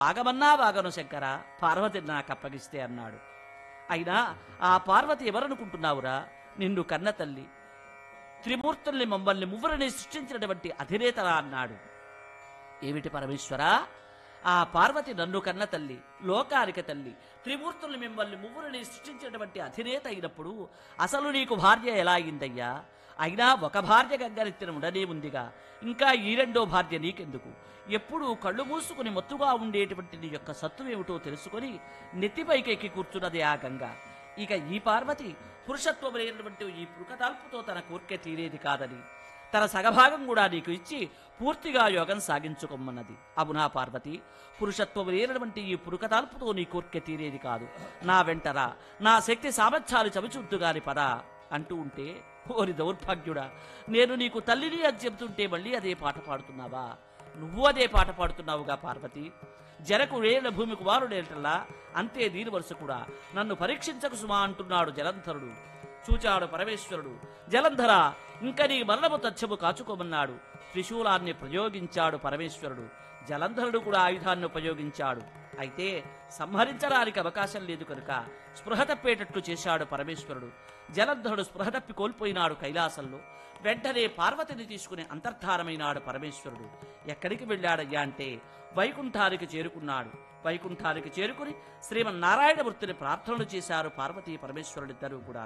బాగమన్నా బాగను శంకర పార్వతిని నాకు అప్పగిస్తే అన్నాడు అయినా ఆ పార్వతి ఎవరనుకుంటున్నావురా నిన్ను కన్న తల్లి త్రిమూర్తుల్ని మమ్మల్ని మువ్వరిని సృష్టించినటువంటి అధినేతరా అన్నాడు ఏమిటి పరమేశ్వరా ఆ పార్వతి నన్ను కన్న తల్లి లోకానికి తల్లి త్రిమూర్తుల్ని మిమ్మల్ని మువ్వురిని సృష్టించినటువంటి అధినేత అయినప్పుడు అసలు నీకు భార్య ఎలా అయిందయ్యా అయినా ఒక భార్య గంగరెత్తిన ఉండనే ఉందిగా ఇంకా ఈ రెండో భార్య నీకెందుకు ఎప్పుడూ కళ్ళు మూసుకుని మత్తుగా ఉండేటువంటి నీ యొక్క సత్తువేమిటో తెలుసుకొని నెత్తిపైకెక్కి కూర్చున్నది ఆ గంగ ఇక ఈ పార్వతి పురుషత్వం లేనటువంటి ఈ పురుకతాల్పుతో తన కోర్కె తీరేది కాదని తన సగభాగం కూడా నీకు ఇచ్చి పూర్తిగా యోగం సాగించుకోమన్నది అవునా పార్వతి పురుషత్వం లేనటువంటి ఈ పురుకతాల్పుతో నీ కోర్కె తీరేది కాదు నా వెంటరా నా శక్తి సామర్థ్యాలు చవిచూద్దుగాని పదా అంటూ ఉంటే ఓరి దౌర్భాగ్యుడా నేను నీకు తల్లిని అని చెబుతుంటే మళ్ళీ అదే పాట పాడుతున్నావా నువ్వు అదే పాట పాడుతున్నావుగా పార్వతి జరకు వేల భూమి కుమారుడేటల్లా అంతే దీని వరుస కూడా నన్ను పరీక్షించకు సుమా అంటున్నాడు జలంధరుడు చూచాడు పరమేశ్వరుడు జలంధర ఇంక నీ మరణము తథ్యము కాచుకోమన్నాడు త్రిశూలాన్ని ప్రయోగించాడు పరమేశ్వరుడు జలంధరుడు కూడా ఆయుధాన్ని ఉపయోగించాడు అయితే సంహరించడానికి అవకాశం లేదు కనుక స్పృహ తప్పేటట్లు చేశాడు పరమేశ్వరుడు జలంధరుడు స్పృహ తప్పి కోల్పోయినాడు కైలాసంలో వెంటనే పార్వతిని తీసుకుని అంతర్ధానమైనాడు పరమేశ్వరుడు ఎక్కడికి వెళ్ళాడయ్యా అంటే వైకుంఠానికి చేరుకున్నాడు వైకుంఠానికి చేరుకుని శ్రీమన్నారాయణమూర్తిని ప్రార్థనలు చేశారు పార్వతీ పరమేశ్వరుడిద్దరూ కూడా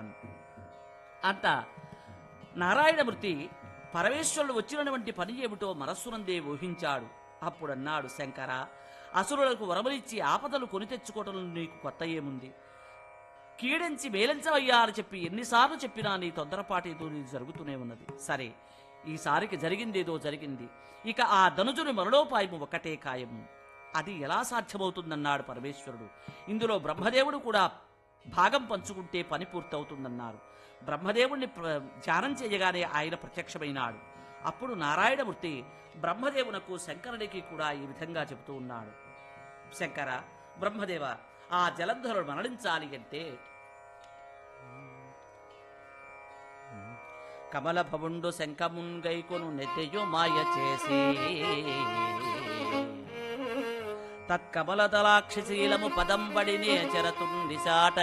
అంత నారాయణమూర్తి పరమేశ్వరుడు వచ్చినటువంటి పని ఏమిటో మనస్సునందే ఊహించాడు అప్పుడన్నాడు శంకర అసురులకు వరములిచ్చి ఆపదలు కొని తెచ్చుకోవటం నీకు కొత్త ఏముంది కీడించి మేలించవయ్యా అని చెప్పి ఎన్నిసార్లు చెప్పినా నీ తొందరపాటేదో నీ జరుగుతూనే ఉన్నది సరే ఈసారికి జరిగిందేదో జరిగింది ఇక ఆ ధనుజుని మరణోపాయము ఒకటే ఖాయము అది ఎలా సాధ్యమవుతుందన్నాడు పరమేశ్వరుడు ఇందులో బ్రహ్మదేవుడు కూడా భాగం పంచుకుంటే పని పూర్తవుతుందన్నారు బ్రహ్మదేవుణ్ణి ప్ర- ధ్యానం చేయగానే ఆయన ప్రత్యక్షమైనాడు అప్పుడు నారాయణమూర్తి బ్రహ్మదేవునకు శంకరునికి కూడా ఈ విధంగా చెబుతూ ఉన్నాడు శంకర బ్రహ్మదేవ ఆ జలంధరుడు మరణించాలి అంటే కమల భవుండు శంఖముంగైకొను నెత్తెయు మాయ చేసి తత్కమల దళాక్షశీలము పదంబడినే చెరతుండి సాట